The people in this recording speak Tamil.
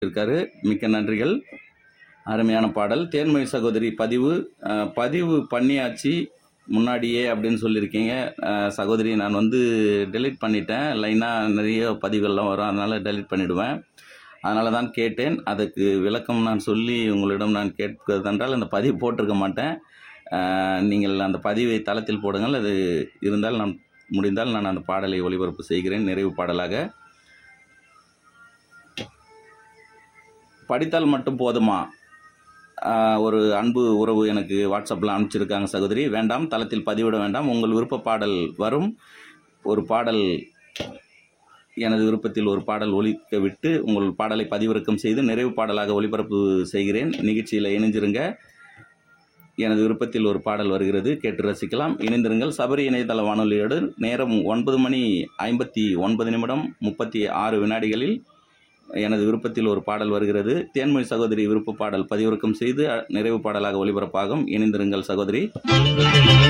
இருக்காரு மிக்க நன்றிகள் அருமையான பாடல் தேன்மொழி சகோதரி பதிவு அஹ், பதிவு பண்ணியாச்சு முன்னாடியே அப்படின்னு சொல்லியிருக்கீங்க அஹ், சகோதரி நான் வந்து டெலீட் பண்ணிட்டேன் லைனாக நிறைய பதிவுகள்லாம் வரும் அதனால் டெலீட் பண்ணிவிடுவேன் அதனால தான் கேட்டேன் அதுக்கு விளக்கம் நான் சொல்லி உங்களிடம் நான் கேட்பதென்றால் அந்த பதிவு போட்டிருக்க மாட்டேன் அஹ், நீங்கள் அந்த பதிவை தளத்தில் போடுங்கள் அது இருந்தால் நான் முடிந்தால் நான் அந்த பாடலை ஒளிபரப்பு செய்கிறேன் நிறைவு பாடலாக படித்தால் மட்டும் போதுமா ஆஹ் ஒரு அன்பு உறவு எனக்கு வாட்ஸ்அப்பில் அனுப்பிச்சிருக்காங்க சகோதரி வேண்டாம் தளத்தில் பதிவிட வேண்டாம் உங்கள் விருப்ப பாடல் வரும் ஒரு பாடல் எனது விருப்பத்தில் ஒரு பாடல் ஒலிக்க விட்டு உங்கள் பாடலை பதிவிறக்கம் செய்து நிறைவு பாடலாக ஒளிபரப்பு செய்கிறேன் நிகழ்ச்சியில் இணைஞ்சிருங்க எனது விருப்பத்தில் ஒரு பாடல் வருகிறது கேட்டு ரசிக்கலாம் இணைந்திருங்கள் சபரி இணையதள வானொலியோடு நேரம் ஒன்பது மணி ஐம்பத்தி ஒன்பது நிமிடம் முப்பத்தி ஆறு வினாடிகளில் எனது விருப்பத்தில் ஒரு பாடல் வருகிறது தேன்மொழி சகோதரி விருப்ப பாடல் பதிவிறக்கம் செய்து அ- நிறைவு பாடலாக ஒளிபரப்பாகும் இணைந்திருங்கள் சகோதரி